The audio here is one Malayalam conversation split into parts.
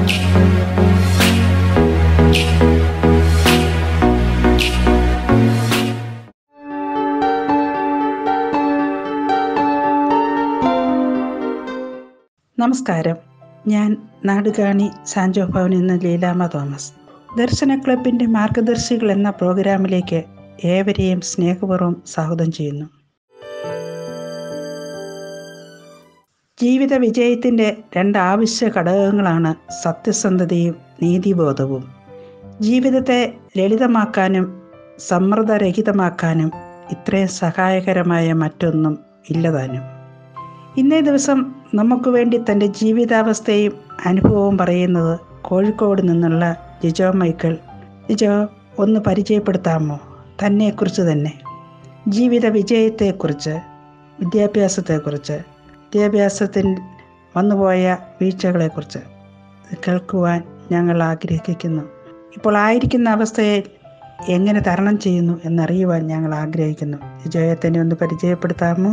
നമസ്കാരം ഞാൻ നാടുകാണി സാൻജോ ഭവൻ എന്ന ലീലാമ തോമസ് ദർശന ക്ലബിൻ്റെ മാർഗദർശികൾ എന്ന പ്രോഗ്രാമിലേക്ക് ഏവരെയും സ്നേഹപൂർവ്വം സ്വാഗതം ചെയ്യുന്നു ജീവിത വിജയത്തിൻ്റെ രണ്ട് ആവശ്യ ഘടകങ്ങളാണ് സത്യസന്ധതയും നീതിബോധവും ജീവിതത്തെ ലളിതമാക്കാനും സമ്മർദ്ദരഹിതമാക്കാനും ഇത്രയും സഹായകരമായ മറ്റൊന്നും ഇല്ലതാനും ഇന്നേ ദിവസം നമുക്ക് വേണ്ടി തൻ്റെ ജീവിതാവസ്ഥയും അനുഭവവും പറയുന്നത് കോഴിക്കോട് നിന്നുള്ള ജിജോ മൈക്കിൾ ജിജോ ഒന്ന് പരിചയപ്പെടുത്താമോ തന്നെക്കുറിച്ച് തന്നെ ജീവിത വിജയത്തെക്കുറിച്ച് വിദ്യാഭ്യാസത്തെക്കുറിച്ച് വിദ്യാഭ്യാസത്തിൽ വന്നുപോയ വീഴ്ചകളെക്കുറിച്ച് കേൾക്കുവാൻ ഞങ്ങൾ ആഗ്രഹിക്കുന്നു ഇപ്പോൾ ആയിരിക്കുന്ന അവസ്ഥയെ എങ്ങനെ തരണം ചെയ്യുന്നു എന്നറിയുവാൻ ഞങ്ങൾ ആഗ്രഹിക്കുന്നു ജിജോയെ തന്നെ ഒന്ന് പരിചയപ്പെടുത്താമോ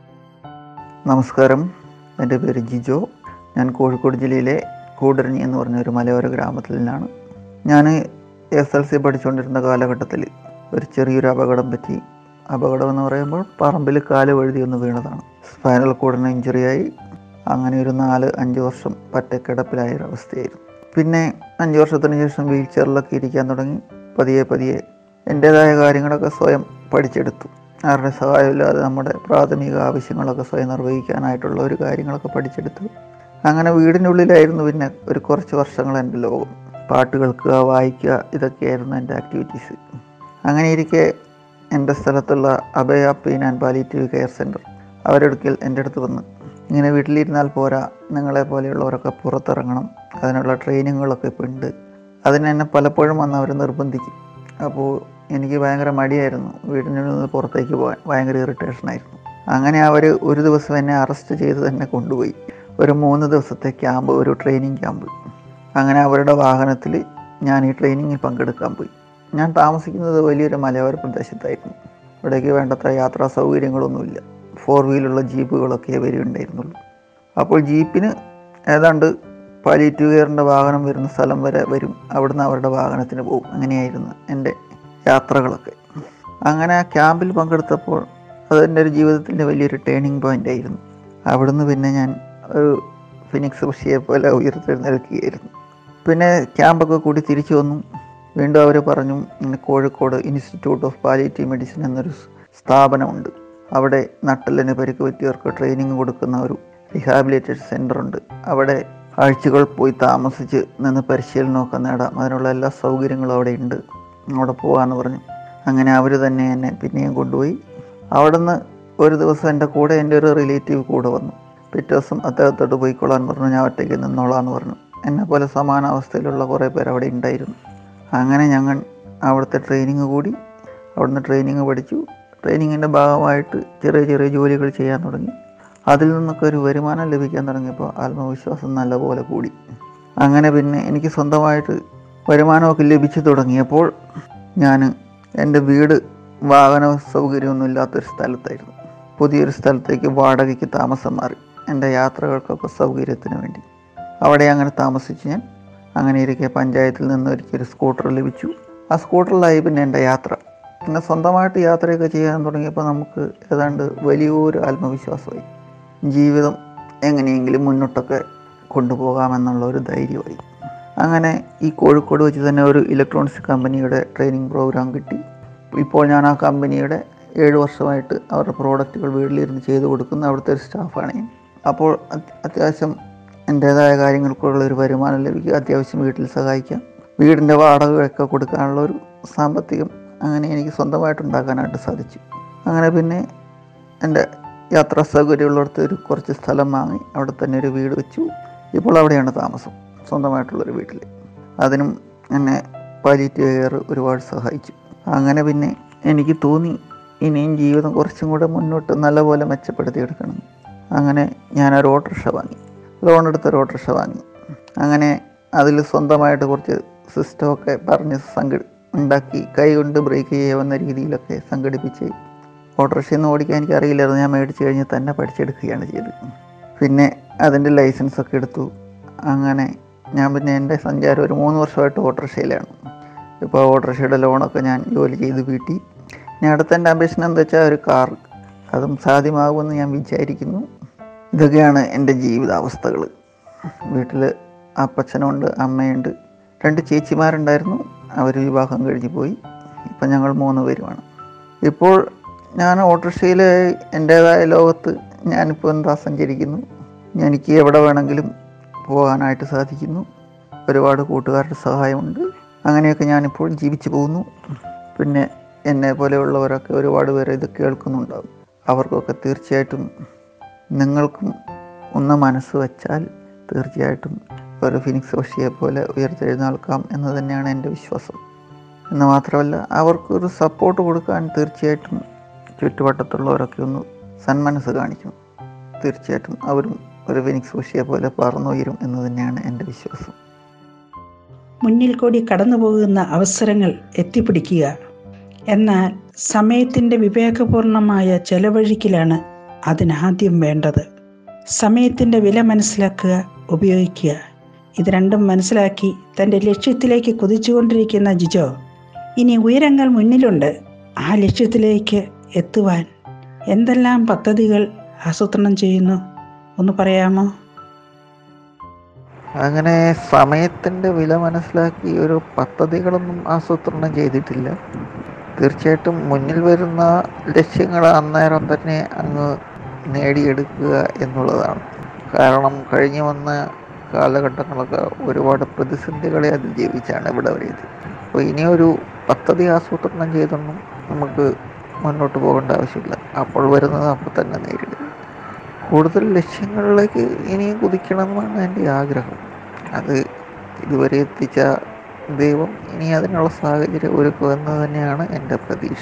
നമസ്കാരം എൻ്റെ പേര് ജിജോ ഞാൻ കോഴിക്കോട് ജില്ലയിലെ കൂടരഞ്ഞി എന്ന് പറഞ്ഞ ഒരു മലയോര ഗ്രാമത്തിൽ നിന്നാണ് ഞാൻ എസ് എൽ സി പഠിച്ചുകൊണ്ടിരുന്ന കാലഘട്ടത്തിൽ ഒരു ചെറിയൊരു അപകടം പറ്റി അപകടം എന്ന് പറയുമ്പോൾ പറമ്പിൽ കാല് വഴുതി ഒന്ന് വീണതാണ് സ്പൈനൽ കോഡിന് ഇഞ്ചുറിയായി അങ്ങനെ ഒരു നാല് അഞ്ച് വർഷം പറ്റക്കിടപ്പിലായ ഒരു അവസ്ഥയായിരുന്നു പിന്നെ അഞ്ച് വർഷത്തിന് ശേഷം വീൽ ചെയറിലൊക്കെ ഇരിക്കാൻ തുടങ്ങി പതിയെ പതിയെ എൻ്റേതായ കാര്യങ്ങളൊക്കെ സ്വയം പഠിച്ചെടുത്തു ആരുടെ സഹായമില്ലാതെ നമ്മുടെ പ്രാഥമിക ആവശ്യങ്ങളൊക്കെ സ്വയം നിർവഹിക്കാനായിട്ടുള്ള ഒരു കാര്യങ്ങളൊക്കെ പഠിച്ചെടുത്തു അങ്ങനെ വീടിൻ്റെ ഉള്ളിലായിരുന്നു പിന്നെ ഒരു കുറച്ച് വർഷങ്ങൾ എൻ്റെ ലോകം പാട്ട് കേൾക്കുക വായിക്കുക ഇതൊക്കെയായിരുന്നു എൻ്റെ ആക്ടിവിറ്റീസ് അങ്ങനെ ഇരിക്കെ എൻ്റെ സ്ഥലത്തുള്ള Abhaya pain and palliative care centre അവരെടുക്കൽ എൻ്റെ അടുത്ത് വന്ന് ഇങ്ങനെ വീട്ടിലിരുന്നാൽ പോരാ നിങ്ങളെ പോലെയുള്ളവരൊക്കെ പുറത്തിറങ്ങണം അതിനുള്ള ട്രെയിനിങ്ങുകളൊക്കെ ഇപ്പോൾ ഉണ്ട് അതിന് എന്നെ പലപ്പോഴും വന്ന് അവർ നിർബന്ധിക്കും അപ്പോൾ എനിക്ക് ഭയങ്കര മടിയായിരുന്നു വീടിനുള്ളിൽ നിന്ന് പുറത്തേക്ക് പോകാൻ ഭയങ്കര ഇറിറ്റേഷനായിരുന്നു അങ്ങനെ അവർ ഒരു ദിവസം എന്നെ അറസ്റ്റ് ചെയ്ത് തന്നെ കൊണ്ടുപോയി ഒരു മൂന്ന് ദിവസത്തെ ക്യാമ്പ് ഒരു ട്രെയിനിങ് ക്യാമ്പ് അങ്ങനെ അവരുടെ വാഹനത്തിൽ ഞാൻ ഈ ട്രെയിനിങ്ങിൽ പങ്കെടുക്കാൻ പോയി ഞാൻ താമസിക്കുന്നത് വലിയൊരു മലയോര പ്രദേശത്തായിരുന്നു അവിടേക്ക് വേണ്ടത്ര യാത്രാ സൗകര്യങ്ങളൊന്നുമില്ല ഫോർ വീലുള്ള ജീപ്പുകളൊക്കെ വരികയുണ്ടായിരുന്നുള്ളൂ അപ്പോൾ ജീപ്പിന് ഏതാണ്ട് പാലിറ്റീവ് കെയറിൻ്റെ വാഹനം വരുന്ന സ്ഥലം വരെ വരും അവിടുന്ന് അവരുടെ വാഹനത്തിന് പോകും അങ്ങനെയായിരുന്നു എൻ്റെ യാത്രകളൊക്കെ അങ്ങനെ ആ ക്യാമ്പിൽ പങ്കെടുത്തപ്പോൾ അതെൻ്റെ ഒരു ജീവിതത്തിൻ്റെ വലിയൊരു ടേണിംഗ് പോയിൻ്റ് ആയിരുന്നു അവിടുന്ന് പിന്നെ ഞാൻ ഒരു ഫിനിക്സ് പക്ഷിയെ പോലെ ഉയർത്തെഴുന്നേൽക്കുകയായിരുന്നു പിന്നെ ക്യാമ്പൊക്കെ കൂടി തിരിച്ചു വന്നു വീണ്ടും അവർ പറഞ്ഞു ഇങ്ങനെ Kozhikode institute of palliative medicine എന്നൊരു സ്ഥാപനമുണ്ട് അവിടെ നട്ടലിന് പരിക്ക് പറ്റിയവർക്ക് ട്രെയിനിങ് കൊടുക്കുന്ന ഒരു റിഹാബിലിറ്റേഷൻ സെൻ്റർ ഉണ്ട് അവിടെ ആഴ്ചകൾ പോയി താമസിച്ച് നിന്ന് പരിശീലനമൊക്കെ നേടാം അതിനുള്ള എല്ലാ സൗകര്യങ്ങളും അവിടെ ഉണ്ട് അവിടെ പോകാമെന്ന് പറഞ്ഞു അങ്ങനെ അവർ തന്നെ എന്നെ പിന്നെയും കൊണ്ടുപോയി അവിടെ നിന്ന് ഒരു ദിവസം എൻ്റെ കൂടെ എൻ്റെ ഒരു റിലേറ്റീവ് കൂടെ വന്നു പിറ്റേ ദിവസം അദ്ദേഹത്തോട്ട് പോയിക്കൊള്ളാൻ പറഞ്ഞു ഞാൻ ഒറ്റയ്ക്ക് നിന്നോളാന്ന് പറഞ്ഞു എന്നെ പോലെ സമാന അവസ്ഥയിലുള്ള കുറേ പേർ അവിടെ ഉണ്ടായിരുന്നു അങ്ങനെ ഞങ്ങൾ അവിടുത്തെ ട്രെയിനിങ് കൂടി അവിടുന്ന് ട്രെയിനിങ് പഠിച്ചു ട്രെയിനിങ്ങിൻ്റെ ഭാഗമായിട്ട് ചെറിയ ചെറിയ ജോലികൾ ചെയ്യാൻ തുടങ്ങി അതിൽ നിന്നൊക്കെ ഒരു വരുമാനം ലഭിക്കാൻ തുടങ്ങിയപ്പോൾ ആത്മവിശ്വാസം നല്ലപോലെ കൂടി അങ്ങനെ പിന്നെ എനിക്ക് സ്വന്തമായിട്ട് വരുമാനമൊക്കെ ലഭിച്ചു തുടങ്ങിയപ്പോൾ ഞാൻ എൻ്റെ വീട് വാഹന സൗകര്യമൊന്നും ഇല്ലാത്തൊരു സ്ഥലത്തായിരുന്നു പുതിയൊരു സ്ഥലത്തേക്ക് വാടകയ്ക്ക് താമസം മാറി എൻ്റെ യാത്രകൾക്കൊക്കെ സൗകര്യത്തിന് വേണ്ടി അവിടെ അങ്ങനെ താമസിച്ച് ഞാൻ അങ്ങനെ ഇരിക്കെ പഞ്ചായത്തിൽ നിന്ന് ഒരിക്കൽ സ്കൂട്ടർ ലഭിച്ചു ആ സ്കൂട്ടറിലായി പിന്നെ എൻ്റെ യാത്ര പിന്നെ സ്വന്തമായിട്ട് യാത്രയൊക്കെ ചെയ്യാൻ തുടങ്ങിയപ്പോൾ നമുക്ക് ഏതാണ്ട് വലിയൊരു ആത്മവിശ്വാസമായി ജീവിതം എങ്ങനെയെങ്കിലും മുന്നോട്ടൊക്കെ കൊണ്ടുപോകാമെന്നുള്ള ഒരു ധൈര്യമായി അങ്ങനെ ഈ കോഴിക്കോട് വെച്ച് തന്നെ ഒരു ഇലക്ട്രോണിക്സ് കമ്പനിയുടെ ട്രെയിനിങ് പ്രോഗ്രാം കിട്ടി ഇപ്പോൾ ഞാൻ ആ കമ്പനിയുടെ ഏഴ് വർഷമായിട്ട് അവരുടെ പ്രോഡക്റ്റുകൾ വീട്ടിലിരുന്ന് ചെയ്ത് കൊടുക്കുന്ന അവിടുത്തെ ഒരു സ്റ്റാഫാണ് ഞാൻ അപ്പോൾ അത്യാവശ്യം എൻ്റേതായ കാര്യങ്ങൾക്കുള്ള ഒരു വരുമാനം ലഭിക്കുക അത്യാവശ്യം വീട്ടിൽ സഹായിക്കാം വീടിൻ്റെ വാടകയൊക്കെ കൊടുക്കാനുള്ള ഒരു സാമ്പത്തികം അങ്ങനെ എനിക്ക് സ്വന്തമായിട്ട് ഉണ്ടാക്കാനായിട്ട് സാധിച്ചു അങ്ങനെ പിന്നെ എൻ്റെ യാത്രാ സൗകര്യമുള്ളിടത്ത് ഒരു കുറച്ച് സ്ഥലം വാങ്ങി അവിടെ തന്നെ ഒരു വീട് വെച്ചു ഇപ്പോൾ അവിടെയാണ് താമസം സ്വന്തമായിട്ടുള്ളൊരു വീട്ടിൽ അതിനും എന്നെ പാലിറ്റീവ് കെയർ ഒരുപാട് സഹായിച്ചു അങ്ങനെ പിന്നെ എനിക്ക് തോന്നി ഇനിയും ജീവിതം കുറച്ചും കൂടെ മുന്നോട്ട് നല്ലപോലെ മെച്ചപ്പെടുത്തിയെടുക്കണം അങ്ങനെ ഞാനൊരു ഓട്ടോറിക്ഷ വാങ്ങി ലോൺ എടുത്തൊരു ഓട്ടോറിക്ഷ വാങ്ങി അങ്ങനെ അതിൽ സ്വന്തമായിട്ട് കുറച്ച് സിസ്റ്റമൊക്കെ പറഞ്ഞ് സംഘടി ഉണ്ടാക്കി കൈ കൊണ്ട് ബ്രേക്ക് ചെയ്യാവുന്ന രീതിയിലൊക്കെ സംഘടിപ്പിച്ച് ഓട്ടോറിക്ഷയൊന്നും ഓടിക്കാൻ എനിക്ക് അറിയില്ലായിരുന്നു ഞാൻ മേടിച്ച് കഴിഞ്ഞ് തന്നെ പഠിച്ചെടുക്കുകയാണ് ചെയ്തത് പിന്നെ അതിൻ്റെ ലൈസൻസൊക്കെ എടുത്തു അങ്ങനെ ഞാൻ പിന്നെ എൻ്റെ സഞ്ചാരം ഒരു മൂന്ന് വർഷമായിട്ട് ഓട്ടോറിക്ഷയിലാണ് ഇപ്പോൾ ഓട്ടോറിക്ഷയുടെ ലോണൊക്കെ ഞാൻ ജോലി ചെയ്ത് വീട്ടി ഞാൻ അടുത്ത എൻ്റെ അംബിഷൻ എന്താ വെച്ചാൽ ഒരു കാർ അതും സാധ്യമാകുമെന്ന് ഞാൻ വിചാരിക്കുന്നു ഇതൊക്കെയാണ് എൻ്റെ ജീവിതാവസ്ഥകൾ വീട്ടിൽ അപ്പച്ചനുണ്ട് അമ്മയുണ്ട് രണ്ട് ചേച്ചിമാരുണ്ടായിരുന്നു അവർ വിവാഹം കഴിഞ്ഞ് പോയി ഇപ്പം ഞങ്ങൾ മൂന്ന് പേരുമാണ് ഇപ്പോൾ ഞാൻ ഓട്ടോറിക്ഷയിൽ എൻ്റേതായ ലോകത്ത് ഞാനിപ്പോൾ എന്താ സഞ്ചരിക്കുന്നു എനിക്ക് എവിടെ വേണമെങ്കിലും പോകാനായിട്ട് സാധിക്കുന്നു ഒരുപാട് കൂട്ടുകാരുടെ സഹായമുണ്ട് അങ്ങനെയൊക്കെ ഞാനിപ്പോൾ ജീവിച്ചു പോകുന്നു പിന്നെ എന്നെ പോലെയുള്ളവരൊക്കെ ഒരുപാട് പേര് ഇത് കേൾക്കുന്നുണ്ടാവും അവർക്കൊക്കെ തീർച്ചയായിട്ടും നിങ്ങൾക്കും ഒന്ന് മനസ്സ് വച്ചാൽ തീർച്ചയായിട്ടും ഒരു ഫിനിക്സ് പക്ഷിയെ പോലെ ഉയർത്തെഴുന്നേൽക്കാം എന്ന് തന്നെയാണ് എൻ്റെ വിശ്വാസം എന്ന് മാത്രമല്ല അവർക്കൊരു സപ്പോർട്ട് കൊടുക്കാൻ തീർച്ചയായിട്ടും ചുറ്റുവട്ടത്തുള്ളവരൊക്കെ ഒന്ന് സന്മനസ് കാണിക്കും തീർച്ചയായിട്ടും അവരും ഒരു ഫിനിക്സ് പക്ഷിയെ പോലെ പറന്നുയരും എന്ന് തന്നെയാണ് എൻ്റെ വിശ്വാസം മുന്നിൽ കൂടി കടന്നു പോകുന്ന അവസരങ്ങൾ എത്തിപ്പിടിക്കുക എന്നാൽ സമയത്തിൻ്റെ വിവേകപൂർണമായ ചെലവഴിക്കലാണ് അതിനാദ്യം വേണ്ടത് സമയത്തിൻ്റെ വില മനസ്സിലാക്കുക ഉപയോഗിക്കുക ഇത് രണ്ടും മനസ്സിലാക്കി തൻ്റെ ലക്ഷ്യത്തിലേക്ക് കുതിച്ചുകൊണ്ടിരിക്കുന്ന ജിജോ ഇനി ഉയരങ്ങൾ മുന്നിലുണ്ട് ആ ലക്ഷ്യത്തിലേക്ക് എത്തുവാൻ എന്തെല്ലാം പദ്ധതികൾ ആസൂത്രണം ചെയ്യുന്നു ഒന്ന് പറയാമോ അങ്ങനെ സമയത്തിൻ്റെ വില മനസ്സിലാക്കി ഒരു പദ്ധതികളൊന്നും ആസൂത്രണം ചെയ്തിട്ടില്ല തീർച്ചയായിട്ടും മുന്നിൽ വരുന്ന ലക്ഷ്യങ്ങൾ അന്നേരം തന്നെ അങ്ങ് നേടിയെടുക്കുക എന്നുള്ളതാണ് കാരണം കഴിഞ്ഞു വന്ന കാലഘട്ടങ്ങളൊക്കെ ഒരുപാട് പ്രതിസന്ധികളെ അതിജീവിച്ചാണ് ഇവിടെ വരെയത് അപ്പോൾ ഇനിയൊരു പദ്ധതി ആസൂത്രണം ചെയ്തൊന്നും നമുക്ക് മുന്നോട്ട് പോകേണ്ട ആവശ്യമില്ല അപ്പോൾ വരുന്നത് അപ്പോൾ തന്നെ നേരിടുക കൂടുതൽ ലക്ഷ്യങ്ങളിലേക്ക് ഇനിയും കുതിക്കണമെന്നാണ് എൻ്റെ ആഗ്രഹം അത് ഇതുവരെ എത്തിച്ച ദൈവം ഇനി അതിനുള്ള സാഹചര്യം ഒരുക്കുമെന്ന് തന്നെയാണ് എൻ്റെ പ്രതീക്ഷ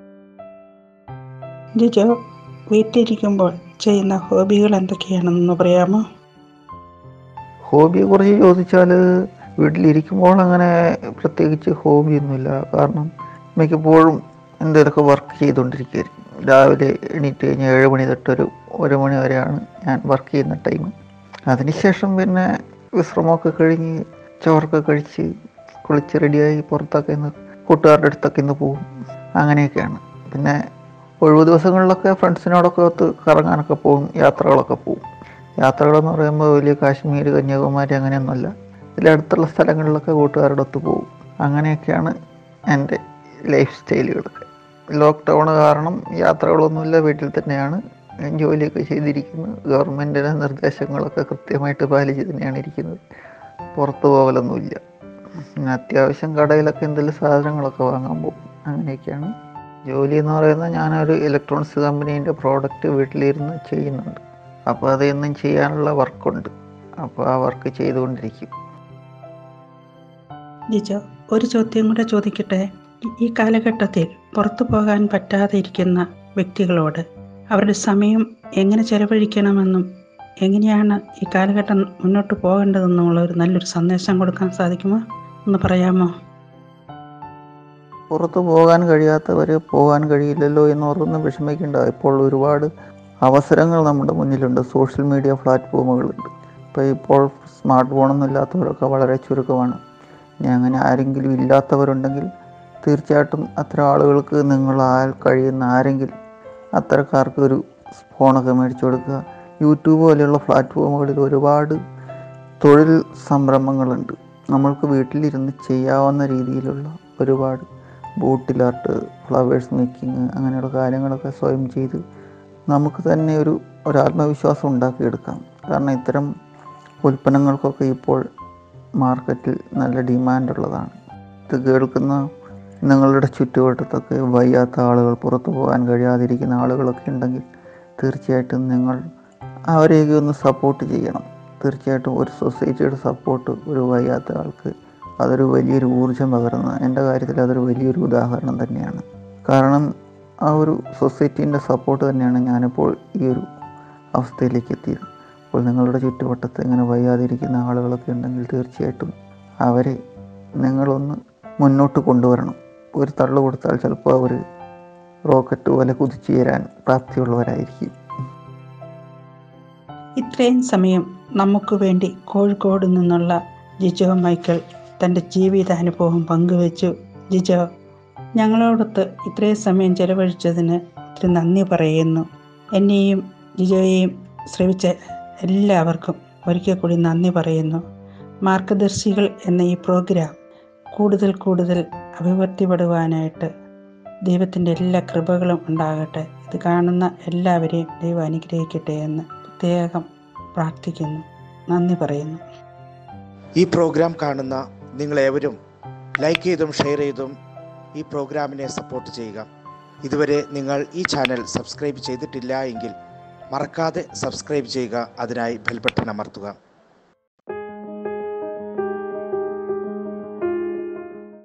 ജിജോ വീട്ടിലിരിക്കുമ്പോൾ ചെയ്യുന്ന ഹോബികൾ എന്തൊക്കെയാണെന്ന് പറയാമോ ഹോബിയെ കുറിച്ച് ചോദിച്ചാൽ വീട്ടിലിരിക്കുമ്പോൾ അങ്ങനെ പ്രത്യേകിച്ച് ഹോബിയൊന്നുമില്ല കാരണം മിക്കപ്പോഴും എന്തെങ്കിലുമൊക്കെ വർക്ക് ചെയ്തുകൊണ്ടിരിക്കുകയായിരിക്കും രാവിലെ എണീറ്റ് കഴിഞ്ഞാൽ ഏഴ് മണി തൊട്ടൊരു ഒരു മണി വരെയാണ് ഞാൻ വർക്ക് ചെയ്യുന്ന ടൈം അതിനുശേഷം പിന്നെ വിശ്രമമൊക്കെ കഴിഞ്ഞ് ചോറൊക്കെ കഴിച്ച് കുളിച്ച് റെഡിയായി പുറത്തൊക്കെ ഇന്ന് കൂട്ടുകാരുടെ അടുത്തൊക്കെ ഇന്ന് പോകും അങ്ങനെയൊക്കെയാണ് പിന്നെ ഒഴിവ് ദിവസങ്ങളിലൊക്കെ ഫ്രണ്ട്സിനോടൊക്കെ ഒത്ത് കറങ്ങാനൊക്കെ പോകും യാത്രകളൊക്കെ പോകും യാത്രകളെന്ന് പറയുമ്പോൾ വലിയ കാശ്മീർ കന്യാകുമാരി അങ്ങനെയൊന്നുമല്ല ഇതിൽ അടുത്തുള്ള സ്ഥലങ്ങളിലൊക്കെ കൂട്ടുകാരുടെ ഒത്ത് പോകും അങ്ങനെയൊക്കെയാണ് എൻ്റെ ലൈഫ് സ്റ്റൈലുകളൊക്കെ ലോക്ക്ഡൗൺ കാരണം യാത്രകളൊന്നുമില്ല വീട്ടിൽ തന്നെയാണ് ജോലിയൊക്കെ ചെയ്തിരിക്കുന്നത് ഗവൺമെൻറ്റിൻ്റെ നിർദ്ദേശങ്ങളൊക്കെ കൃത്യമായിട്ട് പാലിച്ച് തന്നെയാണ് ഇരിക്കുന്നത് പുറത്ത് പോകലൊന്നുമില്ല പിന്നെ അത്യാവശ്യം കടയിലൊക്കെ എന്തെങ്കിലും സാധനങ്ങളൊക്കെ വാങ്ങാൻ പോകും അങ്ങനെയൊക്കെയാണ് ജോലി എന്ന് പറയുന്നത് ഞാനൊരു ഇലക്ട്രോണിക്സ് കമ്പനീൻ്റെ പ്രോഡക്റ്റ് വീട്ടിലിരുന്ന് ചെയ്യുന്നുണ്ട് അപ്പോൾ അത് എന്നും ചെയ്യാനുള്ള വർക്കുണ്ട് അപ്പോൾ ആ വർക്ക് ചെയ്തുകൊണ്ടിരിക്കും ജിജോ ഒരു ചോദ്യം കൂടെ ചോദിക്കട്ടെ ഈ- ഈ കാലഘട്ടത്തിൽ പുറത്തു പോകാൻ പറ്റാതെ ഇരിക്കുന്ന വ്യക്തികളോട് അവരുടെ സമയം എങ്ങനെ ചെലവഴിക്കണമെന്നും എങ്ങനെയാണ് ഈ കാലഘട്ടം മുന്നോട്ട് പോകേണ്ടതെന്നുള്ള ഒരു നല്ലൊരു സന്ദേശം കൊടുക്കാൻ സാധിക്കുമോ ഒന്ന് പറയാമോ പുറത്ത് പോകാൻ കഴിയാത്തവർ പോകാൻ കഴിയില്ലല്ലോ എന്ന് ഓർന്ന് വിഷമിക്കേണ്ട ഇപ്പോൾ ഒരുപാട് അവസരങ്ങൾ നമ്മുടെ മുന്നിലുണ്ട് സോഷ്യൽ മീഡിയ പ്ലാറ്റ്ഫോമുകളുണ്ട് ഇപ്പോൾ ഇപ്പോൾ സ്മാർട്ട് ഫോണൊന്നും ഇല്ലാത്തവരൊക്കെ വളരെ ചുരുക്കമാണ് ഇനി അങ്ങനെ ആരെങ്കിലും ഇല്ലാത്തവരുണ്ടെങ്കിൽ തീർച്ചയായിട്ടും അത്തരം ആളുകൾക്ക് നിങ്ങളാൽ കഴിയുന്ന ആരെങ്കിലും അത്തരക്കാർക്ക് ഒരു ഫോണൊക്കെ മേടിച്ചു കൊടുക്കുക യൂട്യൂബ് പോലെയുള്ള പ്ലാറ്റ്ഫോമുകളിൽ ഒരുപാട് തൊഴിൽ സംരംഭങ്ങളുണ്ട് നമ്മൾക്ക് വീട്ടിലിരുന്ന് ചെയ്യാവുന്ന രീതിയിലുള്ള ഒരുപാട് ബോട്ടിൽ ആർട്ട് ഫ്ലവേഴ്സ് മേക്കിംഗ് അങ്ങനെയുള്ള കാര്യങ്ങളൊക്കെ സ്വയം ചെയ്ത് നമുക്ക് തന്നെ ഒരു ഒരു ആത്മവിശ്വാസം ഉണ്ടാക്കിയെടുക്കാം കാരണം ഇത്തരം ഉൽപ്പന്നങ്ങൾക്കൊക്കെ ഇപ്പോൾ മാർക്കറ്റിൽ നല്ല ഡിമാൻഡുള്ളതാണ് ഇത് കേൾക്കുന്ന നിങ്ങളുടെ ചുറ്റുവട്ടത്തൊക്കെ വയ്യാത്ത ആളുകൾ പുറത്തു പോകാൻ കഴിയാതിരിക്കുന്ന ആളുകളൊക്കെ ഉണ്ടെങ്കിൽ തീർച്ചയായിട്ടും നിങ്ങൾ അവരെയൊക്കെ ഒന്ന് സപ്പോർട്ട് ചെയ്യണം തീർച്ചയായിട്ടും ഒരു സൊസൈറ്റിയുടെ സപ്പോർട്ട് ഒരു വയ്യാത്ത ആൾക്ക് അതൊരു വലിയൊരു ഊർജം പകരുന്ന എൻ്റെ കാര്യത്തിൽ അതൊരു വലിയൊരു ഉദാഹരണം തന്നെയാണ് കാരണം ആ ഒരു സൊസൈറ്റീൻ്റെ സപ്പോർട്ട് തന്നെയാണ് ഞാനിപ്പോൾ ഈ ഒരു അവസ്ഥയിലേക്ക് എത്തിയത് അപ്പോൾ നിങ്ങളുടെ ചുറ്റുവട്ടത്ത് ഇങ്ങനെ വയ്യാതിരിക്കുന്ന ആളുകളൊക്കെ ഉണ്ടെങ്കിൽ തീർച്ചയായിട്ടും അവരെ നിങ്ങളൊന്ന് മുന്നോട്ട് കൊണ്ടുവരണം ഒരു തള്ളു കൊടുത്താൽ ചിലപ്പോൾ അവർ റോക്കറ്റ് പോലെ കുതിച്ചുയരാൻ പ്രാപ്തിയുള്ളവരായിരിക്കും ഇത്രയും സമയം നമുക്ക് വേണ്ടി കോഴിക്കോട് നിന്നുള്ള ജിജോ മൈക്കിൾ തൻ്റെ ജീവിതാനുഭവം പങ്കുവച്ചു ജിജോ ഞങ്ങളോടൊത്ത് ഇത്രയും സമയം ചെലവഴിച്ചതിന് ഒത്തിരി നന്ദി പറയുന്നു എന്നെയും ജിജോയെയും ശ്രവിച്ച എല്ലാവർക്കും ഒരിക്കൽ കൂടി നന്ദി പറയുന്നു മാർഗദർശികൾ എന്ന ഈ പ്രോഗ്രാം കൂടുതൽ കൂടുതൽ അഭിവൃദ്ധിപ്പെടുവാനായിട്ട് ദൈവത്തിൻ്റെ എല്ലാ കൃപകളും ഉണ്ടാകട്ടെ ഇത് കാണുന്ന എല്ലാവരെയും ദൈവം അനുഗ്രഹിക്കട്ടെ എന്ന് പ്രത്യേകം പ്രാർത്ഥിക്കുന്നു നന്ദി പറയുന്നു ഈ പ്രോഗ്രാം കാണുന്ന നിങ്ങളേവരും ലൈക്ക് ചെയ്തും ഷെയർ ചെയ്തും ഈ പ്രോഗ്രാമിനെ സപ്പോർട്ട് ചെയ്യുക ഇതുവരെ നിങ്ങൾ ഈ ചാനൽ സബ്സ്ക്രൈബ് ചെയ്തിട്ടില്ല എങ്കിൽ മറക്കാതെ സബ്സ്ക്രൈബ് ചെയ്യുക അതിനായി ബെൽ ബട്ടൺ അമർത്തുക